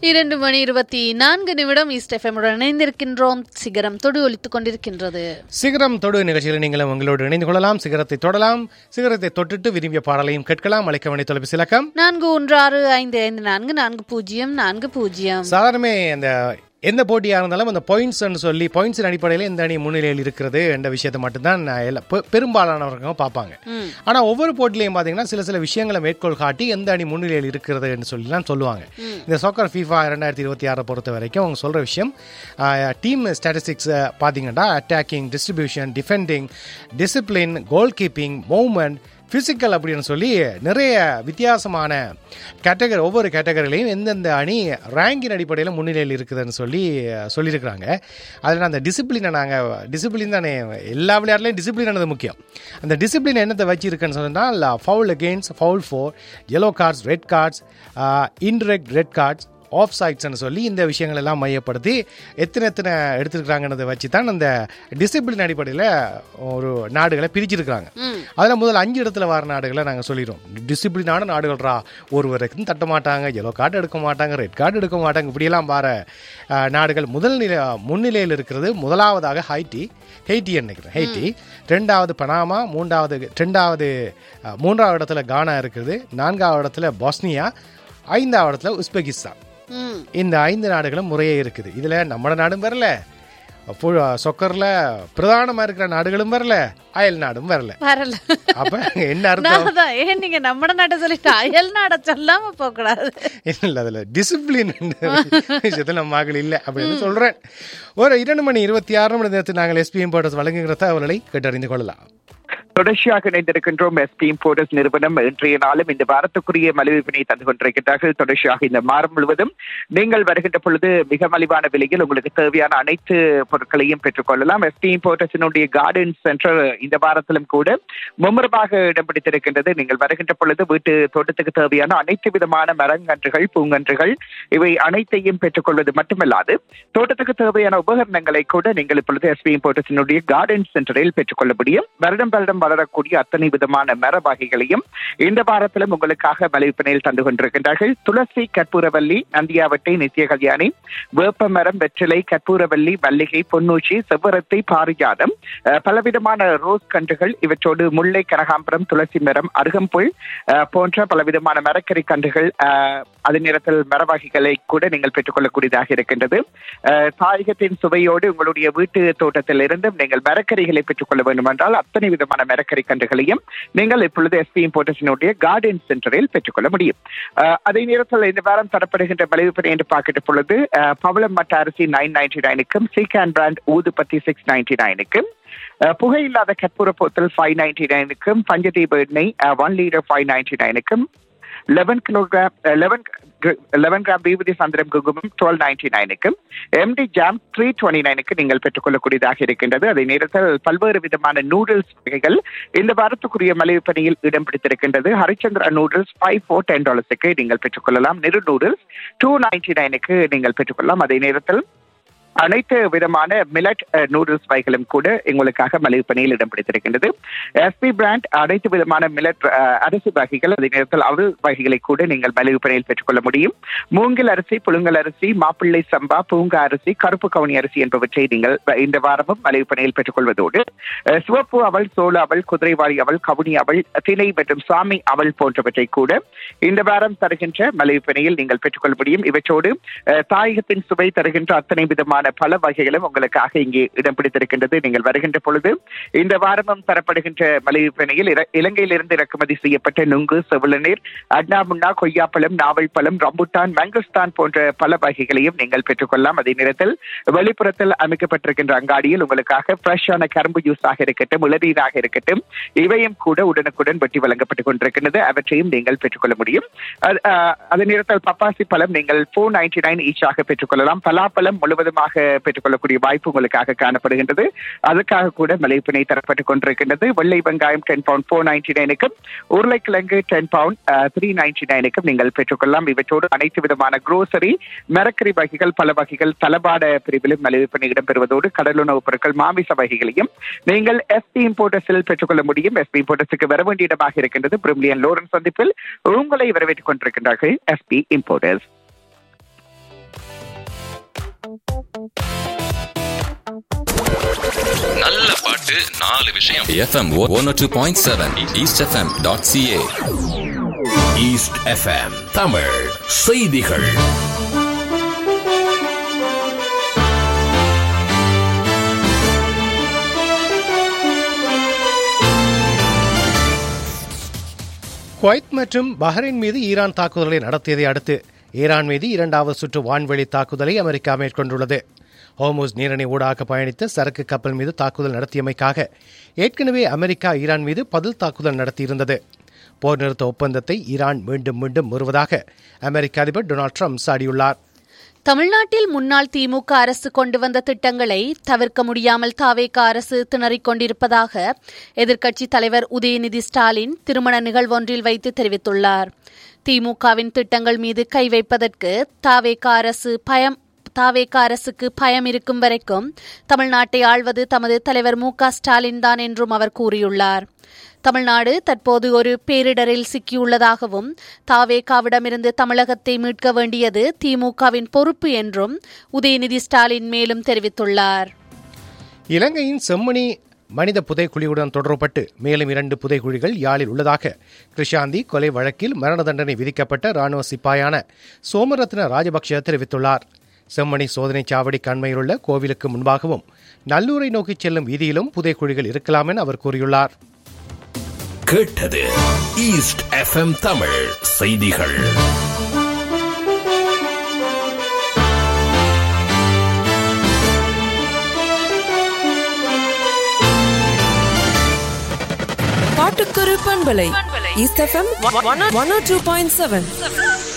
இரண்டு மணி இருபத்தி நான்கு நிமிடம் ஈஸ்ட் எஃப்எம்முடன் இணைந்திருக்கின்றோம் சிகரம் தொடு ஒலித்துக் கொண்டிருக்கின்றது சிகரம் தொடு நிகழ்ச்சியில் நீங்களும் உங்களோடு இணைந்து கொள்ளலாம் சிகரத்தை தொடலாம் சிகரத்தை தொட்டுட்டு விரும்பிய பாடலையும் கேட்கலாம் அழைக்க வேண்டிய தொலைபேசி இலக்கம் நான்கு ஒன்று ஆறு ஐந்து ஐந்து நான்கு நான்கு பூஜ்ஜியம் நான்கு பூஜ்ஜியம் சாதாரணமே அந்த எந்த போட்டியாக இருந்தாலும் அந்த பாயிண்ட்ஸ்னு சொல்லி பாயிண்ட்ஸின் அடிப்படையில் எந்த அணி முன்னிலையில் இருக்கிறது என்ற விஷயத்தை மட்டும்தான் நான் எல்லா- பெ- பெரும்பாலானவர்கள் பார்ப்பாங்க ஆனால் ஒவ்வொரு போட்டிலையும் பார்த்தீங்கன்னா சில சில விஷயங்களை மேற்கோள் காட்டி எந்த அணி முன்னிலையில் இருக்கிறது என்று சொல்லிலாம் சொல்லுவாங்க இந்த சோக்கர் ஃபீஃபா ரெண்டாயிரத்தி இருபத்தி ஆறை பொறுத்த வரைக்கும் அவங்க சொல்கிற விஷயம் டீம் ஸ்டாட்டிஸ்டிக்ஸ் பார்த்தீங்கன்னா attacking distribution defending discipline goal keeping movement physical அப்படின்னு சொல்லி நிறைய வித்தியாசமான கேட்டகரி ஒவ்வொரு கேட்டகரிலையும் எந்தெந்த அணி ரேங்கின் அடிப்படையில் முன்னிலையில் இருக்குதுன்னு சொல்லி அஹ், சொல்லியிருக்கிறாங்க அதில் அந்த டிசிப்ளினை நாங்கள் டிசிப்ளின் தானே எல்லா விளையாட்டுலையும் டிசிப்ளின் முக்கியம் அந்த டிசிப்ளின் என்னத்தை வச்சிருக்குன்னு சொன்னால் foul against foul for yellow cards red cards indirect red cards off சைட்ஸ்னு சொல்லி இந்த விஷயங்கள் எல்லாம் மையப்படுத்தி எத்தனை எத்தனை எடுத்திருக்கிறாங்கன்றதை வச்சு தான் அந்த டிசிப்ளின் அடிப்படையில் ஒரு நாடுகளை பிரிச்சிருக்கிறாங்க அதில் முதல் அஞ்சு இடத்துல வர நாடுகளை நாங்கள் சொல்லிடுறோம் டிசிப்ளினான நாடுகள்ரா ஒருவருக்கும் தட்ட மாட்டாங்க எல்லோ கார்டு எடுக்க மாட்டாங்க ரெட் கார்டு எடுக்க மாட்டாங்க இப்படியெல்லாம் வர அஹ், நாடுகள் முதல் நிலை முன்னிலையில் இருக்கிறது முதலாவதாக ஹைட்டி ஹெய்ட்டி நினைக்கிறேன் ஹெய்ட்டி ரெண்டாவது பனாமா மூன்றாவது ரெண்டாவது அஹ், மூன்றாவது இடத்துல கானா இருக்குது நான்காவது இடத்துல பாஸ்னியா ஐந்தாவது இடத்துல உஸ்பெகிஸ்தான் ம். இந்த ஐந்து நாடுகளும் முறையே இருக்குது இதுல நம்ம நாடும் வரல ஃபுல் சொக்கர்ல பிரதானமா இருக்கிற நாடுகளும் வரல அயல் நாடும் வரல வரல அப்ப என்ன அர்த்தம் நான் தான் ஏன் நீங்க நம்ம நாட்டை சொல்லிட்டு அயல் நாட சொல்லாம போக கூடாது இல்ல அதுல டிசிப்ளின் விஷயத்துல நம்ம ஆகல இல்ல அப்படின்னு சொல்றேன் ஒரு இரண்டு மணி இருபத்தி ஆறு மணி நேரத்தில் நாங்கள் எஸ்பிஎம் போட்டஸ் வழங்குகிற தகவல்களை கேட்டறிந்து கொள்ளலாம் தொடர்ச்சியாக இணைந்திருக்கின்றோம் எஸ்பி இம்போர்டர்ஸ் நிறுவனம் இன்றைய நாளும் இந்த வாரத்துக்குரிய மலிவினை தந்து கொண்டிருக்கிறார்கள் தொடர்ச்சியாக இந்த மாதம் முழுவதும் நீங்கள் வருகின்ற பொழுது மிக மலிவான விலையில் உங்களுக்கு தேவையான அனைத்து பொருட்களையும் பெற்றுக்கொள்ளலாம் எஸ்பி இம்போர்டர்ஸினுடைய கார்டன் சென்டர் இந்த வாரத்திலும் கூட மும்முரமாக இடம் பிடித்திருக்கின்றது நீங்கள் வருகின்ற பொழுது வீட்டு தோட்டத்துக்கு தேவையான அனைத்து விதமான மரங்கன்றுகள் பூங்கன்றுகள் இவை அனைத்தையும் பெற்றுக்கொள்வது மட்டுமல்லாது தோட்டத்துக்கு தேவையான உபகரணங்களை கூட நீங்கள் இப்பொழுது எஸ்பி இம்போர்டர்ஸினுடைய கார்டன் சென்டரில் பெற்றுக்கொள்ள முடியும் வருடம் வருடம் வளரக்கூடிய அத்தனை விதமான மர வகைகளையும் இந்த வாரத்திலும் உங்களுக்காக மலிவிப்பனையில் தந்து கொண்டிருக்கின்றார்கள் துளசி கற்பூரவல்லி நந்தியாவட்டை நித்திய கல்யாணி வேப்ப மரம் வெற்றிலை கற்பூரவல்லி மல்லிகை பொன்னூச்சி செவ்வரத்தை பாரிஜாதம் அஹ், பலவிதமான ரோஸ் கன்றுகள் இவற்றோடு முல்லை கனகாம்பரம் துளசி மரம் அருகம்புல் அஹ், போன்ற பலவிதமான மரக்கறி கன்றுகள் அஹ், அதே நேரத்தில் மர வகைகளை கூட நீங்கள் பெற்றுக்கொள்ளக்கூடியதாக இருக்கின்றது அஹ், தாயகத்தின் சுவையோடு உங்களுடைய வீட்டு தோட்டத்தில் இருந்தும் நீங்கள் மரக்கறிகளை பெற்றுக்கொள்ள வேண்டும் என்றால் அத்தனை விதமான மரக்கறி கன்றுகளையும் நீங்கள் இப்பொழுது எஸ்பி இம்போர்டர்ஸினுடைய கார்டன் சென்டரில் பெற்றுக்கொள்ள முடியும் அஹ், அதே நேரத்தில் இந்த வாரம் தரப்படுகின்ற மலிவுப்பணி என்று பார்க்கின்ற பொழுது அஹ், பவளம் மட்ட அரிசி நைன் நைன்டி நைனுக்கும் சீகான் பிராண்ட் ஊதுபத்தி சிக்ஸ் நைன்டி நைனுக்கும் புகையில்லாத கற்பூர போத்தல் ஃபைவ் நைன்டி நைனுக்கும் பஞ்சதீப எண்ணெய் ஒன் லீட்டர் ஃபைவ் நைன்டி நைனுக்கும் eleven kilogram eleven eleven gram விபூதி சந்திரம் குங்குமம் டுவெல் நைன்டி நைனுக்கும் எம்டி ஜாம் த்ரீ டுவெண்ட்டி நைனுக்கு நீங்கள் பெற்றுக்கொள்ளக்கூடியதாக இருக்கின்றது அதே நேரத்தில் பல்வேறு விதமான நூடுல்ஸ் வகைகள் இந்த வாரத்துக்குரிய மலிவு பணியில் இடம் பிடித்திருக்கின்றது Harichandra noodles five four ten டாலர்ஸுக்கு நீங்கள் பெற்றுக்கொள்ளலாம் நிறு நூடுல்ஸ் டூ நைன்டி நைனுக்கு நீங்கள் பெற்றுக்கொள்ளலாம் அதே நேரத்தில் அனைத்து விதமான மிலட் நூடுல்ஸ் வகைகளும் கூட உங்களுக்காக மலிவு பணியில் இடம் பிடித்திருக்கின்றது எஸ்பி பிராண்ட் அனைத்து விதமான மிலட் அரிசி வகைகள் அதே நேரத்தில் அவல் வகைகளை கூட நீங்கள் மலிவு பணியில் பெற்றுக்கொள்ள முடியும் மூங்கில் அரிசி புழுங்கல் அரிசி மாப்பிள்ளை சம்பா பூங்கா அரிசி கருப்பு கவுனி அரிசி என்பவற்றை நீங்கள் இந்த வாரமும் மலிவு பணியில் பெற்றுக்கொள்வதோடு அஹ், சிவப்பு அவல் சோள அவல் குதிரைவாளி அவல் கவுனி அவல் திணை மற்றும் சாமி அவல் போன்றவற்றை கூட இந்த வாரம் தருகின்ற மலிவு பணியில் நீங்கள் பெற்றுக்கொள்ள முடியும் இவற்றோடு அஹ், தாயகத்தின் சுவை தருகின்ற அத்தனை விதமான பல வகைகளும் உங்களுக்காக இங்கே இடம் பிடித்திருக்கின்றது நீங்கள் வருகின்ற பொழுது இந்த வாரமும் தரப்படுகின்ற மலிவு பணியில் இர- இலங்கையிலிருந்து இறக்குமதி செய்யப்பட்ட நுங்கு செவிளநீர் அண்ணா முன்னா கொய்யாப்பழம் நாவல் பழம் ரம்புட்டான் மங்கஸ்தான் போன்ற பல வகைகளையும் நீங்கள் பெற்றுக்கொள்ளலாம் அதே நேரத்தில் வெளிப்புறத்தில் அமைக்கப்பட்டிருக்கின்ற அங்காடியில் உங்களுக்காக ஃப்ரெஷ்ஷான கரும்பு ஜூஸாக இருக்கட்டும் இளநீராக இருக்கட்டும் இவையும் கூட உடனுக்குடன் வெட்டி வழங்கப்பட்டுக் கொண்டிருக்கின்றது அவற்றையும் நீங்கள் பெற்றுக்கொள்ள முடியும் அது- அஹ், அதே நேரத்தில் பப்பாசி பழம் நீங்கள் ஃபோர் நைன்டி நைன் ஈச்சாக பெற்றுக்கொள்ளலாம் பலாப்பழம் முழுவதுமாக பெற்றுக்கொள்ளக்கூடிய வாய்ப்பு உங்களுக்காக காணப்படுகின்றது அதுக்காக கூட மலைப்பினை தரப்பட்டுக் கொண்டிருக்கின்றது வெள்ளை வெங்காயம் டென் பவுண்ட் ஃபோர் நைன்டி நைனுக்கும் உருளைக்கிழங்கு டென் பவுண்ட் த்ரீ நைன்டி நைனுக்கும் நீங்கள் பெற்றுக்கொள்ளலாம் இவற்றோடு அனைத்து விதமான குரோசரி மரக்கறி வகைகள் பல வகைகள் தளபாட பிரிவிலும் மலிவிற்பனை இடம்பெறுவதோடு கடலுணவுப் பொருட்கள் மாமிச வகைகளையும் நீங்கள் எஸ்பி இம்போர்ட்டர்ஸில் பெற்றுக்கொள்ள முடியும் எஸ்பி இம்போர்ட்டர்ஸுக்கு வர வேண்டிய இடமாக இருக்கின்றது பிரிமிலியன் லோரன்ஸ் சந்திப்பில் உங்களை வரவேற்றுக் கொண்டிருக்கின்றார்கள் எஸ்பி இம்போர்ட்டர்ஸ் நல்ல பாட்டு நாலு விஷயம் FM one two point seven East FM dot CA East FM Tamil செய்திகள் குவைத் மற்றும் பஹ்ரைன் மீது ஈரான் தாக்குதலை நடத்தியதை அடுத்து ஈரான் மீது இரண்டாவது சுற்று வான்வெளி தாக்குதலை அமெரிக்கா மேற்கொண்டுள்ளது ஹோமோஸ் நீரணி ஊடாக பயணித்த சரக்கு கப்பல் மீது தாக்குதல் நடத்தியமைக்காக ஏற்கனவே அமெரிக்கா ஈரான் மீது பதில் தாக்குதல் நடத்தியிருந்தது போர் நிறுத்த ஒப்பந்தத்தை ஈரான் மீண்டும் மீண்டும் முறுவதாக அமெரிக்க அதிபர் டொனால்ட் ட்ரம்ப் சாடியுள்ளார் தமிழ்நாட்டில் முன்னாள் திமுக அரசு கொண்டு வந்த திட்டங்களை தவிர்க்க முடியாமல் தாவேக அரசு திணறிக் கொண்டிருப்பதாக எதிர்க்கட்சித் தலைவர் உதயநிதி ஸ்டாலின் திருமண நிகழ்வொன்றில் வைத்து தெரிவித்துள்ளார் திமுகவின் திட்டங்கள் மீது கை வைப்பதற்கு தாவேக அரசு பயம் தாவேக அரசுக்கு பயம் இருக்கும் வரைக்கும் தமிழ்நாட்டை ஆள்வது தமது தலைவர் மு க ஸ்டாலின் தான் என்றும் அவர் கூறியுள்ளார் தமிழ்நாடு தற்போது ஒரு பேரிடரில் சிக்கியுள்ளதாகவும் தாவேகாவிடமிருந்து தமிழகத்தை மீட்க வேண்டியது திமுகவின் பொறுப்பு என்றும் உதயநிதி ஸ்டாலின் மேலும் தெரிவித்துள்ளார் இலங்கையின் செம்மணி மனித புதைக்குழியுடன் தொடரப்பட்டு மேலும் இரண்டு புதைக்குழிகள் யாழில் உள்ளதாக கிருஷாந்தி கொலை வழக்கில் மரண தண்டனை விதிக்கப்பட்ட ராணுவ சிப்பாயான சோமரத்ன ராஜபக்ஷ தெரிவித்துள்ளார் செம்மணி சோதனைச் சாவடி கண்மையிலுள்ள கோவிலுக்கு முன்பாகவும் நல்லூரை நோக்கிச் செல்லும் வீதியிலும் புதைக்குழிகள் இருக்கலாம் என அவர் கூறியுள்ளார் கேட்டது ஈஸ்ட் எஃப்எம் தமிழ் செய்திகள் பாட்டுக்குரு பண்பலை East FM one two point seven